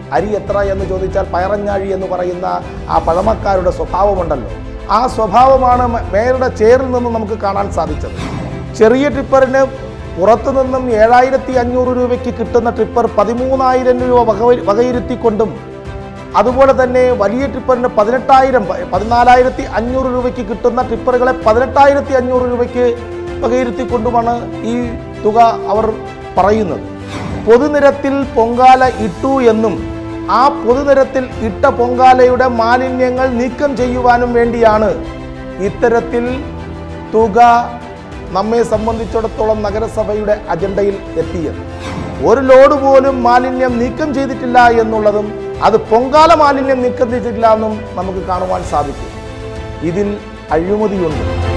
അരി എത്ര എന്ന് ചോദിച്ചാൽ പയറഞ്ഞാഴി എന്ന് പറയുന്ന ആ പഴമക്കാരുടെ സ്വഭാവമുണ്ടല്ലോ ആ സ്വഭാവമാണ് മ- മേയറുടെ ചെയറിൽ നിന്ന് നമുക്ക് കാണാൻ സാധിച്ചത് ചെറിയ ടിപ്പറിന് പുറത്തു നിന്നും ഏഴായിരത്തി അഞ്ഞൂറ് രൂപയ്ക്ക് കിട്ടുന്ന ട്രിപ്പർ പതിമൂന്നായിരം രൂപ വക വകയിരുത്തിക്കൊണ്ടും അതുപോലെ തന്നെ വലിയ ട്രിപ്പറിന് പതിനെട്ടായിരം പ- പതിനാലായിരത്തി അഞ്ഞൂറ് രൂപയ്ക്ക് കിട്ടുന്ന ട്രിപ്പറുകളെ പതിനെട്ടായിരത്തി അഞ്ഞൂറ് രൂപയ്ക്ക് വകയിരുത്തിക്കൊണ്ടുമാണ് ഈ തുക അവർ പറയുന്നത് പൊതുനിരത്തിൽ പൊങ്കാല ഇട്ടു എന്നും ആ പൊതുനിരത്തിൽ ഇട്ട പൊങ്കാലയുടെ മാലിന്യങ്ങൾ നീക്കം ചെയ്യുവാനും വേണ്ടിയാണ് ഇത്തരത്തിൽ തുക നമ്മെ സംബന്ധിച്ചിടത്തോളം നഗരസഭയുടെ അജണ്ടയിൽ എത്തിയത് ഒരു ലോഡ് പോലും മാലിന്യം നീക്കം ചെയ്തിട്ടില്ല എന്നുള്ളതും അത് പൊങ്കാല മാലിന്യം നീക്കം ചെയ്തിട്ടില്ല എന്നും നമുക്ക് കാണുവാൻ സാധിക്കും ഇതിൽ അഴിമതിയുണ്ട്